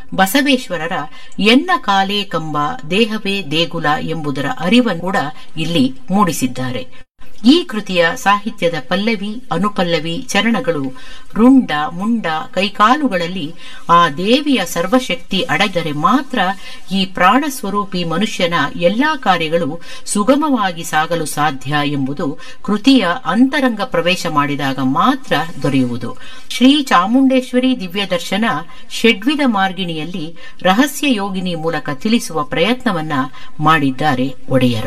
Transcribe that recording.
ಬಸವೇಶ್ವರರ ಎನ್ನ ಕಾಲೇ ಕಂಬ ದೇಹವೇ ದೇಗುಲ ಎಂಬುದರ ಅರಿವನ್ನು ಕೂಡ ಇಲ್ಲಿ ಮೂಡಿಸಿದ್ದಾರೆ ಈ ಕೃತಿಯ ಸಾಹಿತ್ಯದ ಪಲ್ಲವಿ ಅನುಪಲ್ಲವಿ ಚರಣಗಳು ರುಂಡ ಮುಂಡ ಕೈಕಾಲುಗಳಲ್ಲಿ ಆ ದೇವಿಯ ಸರ್ವಶಕ್ತಿ ಅಡಗಿದರೆ ಮಾತ್ರ ಈ ಪ್ರಾಣ ಸ್ವರೂಪಿ ಮನುಷ್ಯನ ಎಲ್ಲಾ ಕಾರ್ಯಗಳು ಸುಗಮವಾಗಿ ಸಾಗಲು ಸಾಧ್ಯ ಎಂಬುದು ಕೃತಿಯ ಅಂತರಂಗ ಪ್ರವೇಶ ಮಾಡಿದಾಗ ಮಾತ್ರ ದೊರೆಯುವುದು ಶ್ರೀ ಚಾಮುಂಡೇಶ್ವರಿ ದಿವ್ಯ ದರ್ಶನ ಷಡ್ವಿಧ ಮಾರ್ಗಿಣಿಯಲ್ಲಿ ರಹಸ್ಯ ಯೋಗಿನಿ ಮೂಲಕ ತಿಳಿಸುವ ಪ್ರಯತ್ನವನ್ನ ಮಾಡಿದ್ದಾರೆ ಒಡೆಯರು